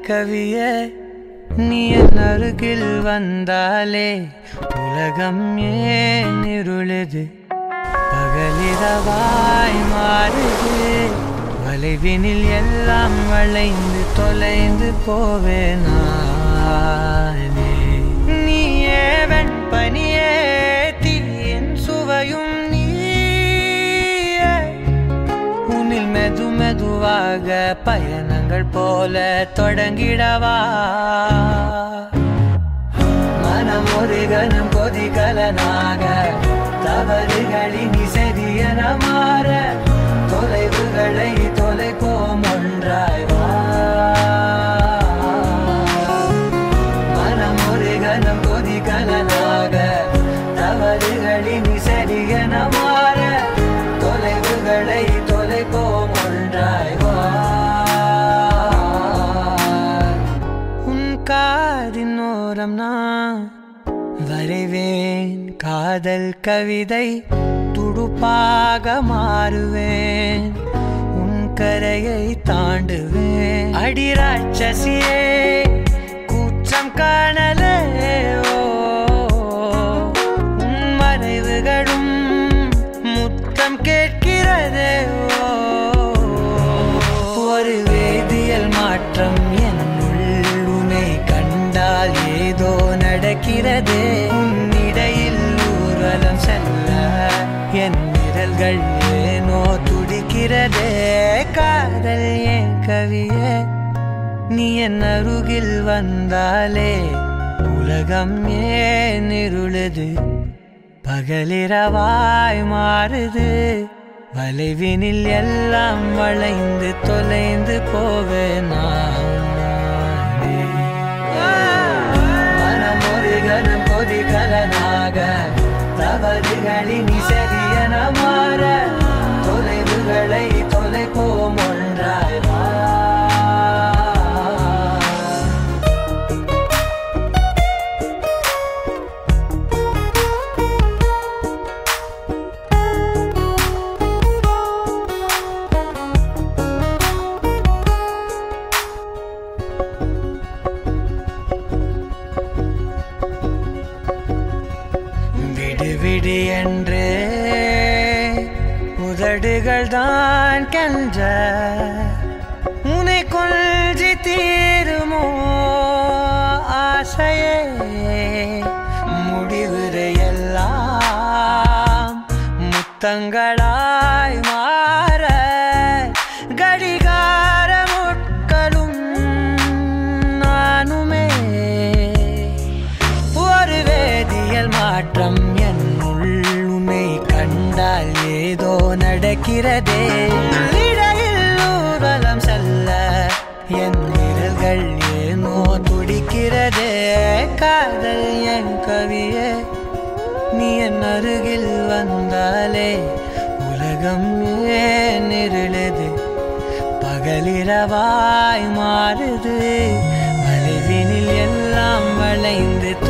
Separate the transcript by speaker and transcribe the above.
Speaker 1: கவியே நீ என் அருகில் வந்தாலே உலகம் ஏன் இருளுது பகலிரவாய் மாறுது வளைவினில் எல்லாம் வளைந்து தொலைந்து போவேனானே நீயே வெண்பனியே தீயின் சுவையும் நீயே உன்னில் மெது மெதுவாக பயணங்கள் போல தொடங்கிடவா மனம் ஒரு கணம் கொதிகலனாக தவறுகளின் சரியன மாற தொலைவுகளை தொலைப்போம் ஒன்றாய் வா மனம் ஒரு கணம் கொதிகலனாக தவறுகளின் சரியன மாற தொலைவுகளை தொலைப்போம் ஒன்றாய் வா உன் காதின் ஓரம் நான் வரைவேன் காதல் கவிதை துடுப்பாக மாறுவேன் உன் கரையை தாண்டுவேன் அடிராட்சசியே கூச்சம் காணலே ஓ உன் மறைவுகளும் முத்தம் கேட்கிறதே ஓ ஒரு வேதியியல் மாற்றம் என்னுள் உன்னை கண்டால் ஏதோ நடக்கிறதே உன்னிடையில் ஊர்வலம் செல்ல என் விரல்கள் ஏனோ துடிக்கிறதே காதல் ஏன் கவியே நீ என் அருகில் வந்தாலே உலகம் ஏன் இருளுது பகலிரவாய் மாறுது வளைவினில் எல்லாம் வளைந்து தொலைந்து போவேனா மனம் ஒரு கணம் கொதிகலனாக தவறுகளின் சரியன மாற தொலைவுகளை தொலைப்போம் ஒன்றாய் வா விடு விடு என்று உதடுகள் தான் கென்ற உனை கொள்ஜி தீருமோ ஆசையே முடிவுரை எல்லாம் முத்தங்களாய் மாற கடிகார முட்களும் நானுமே ஒரு வேதியியல் மாற்றம் என்னுள் உன்னை கண்டால் ஏதோ நடக்கிறதே இடையில் ஊர்வலம் செல்ல என் விரல்கள் ஏனோ துடிக்கிறதே காதல் என் கவியே நீ என் அருகில் வந்தாலே உலகம் ஏன் இருளுது பகலிரவாய் மாறுது வளைவினில் எல்லாம் வளைந்து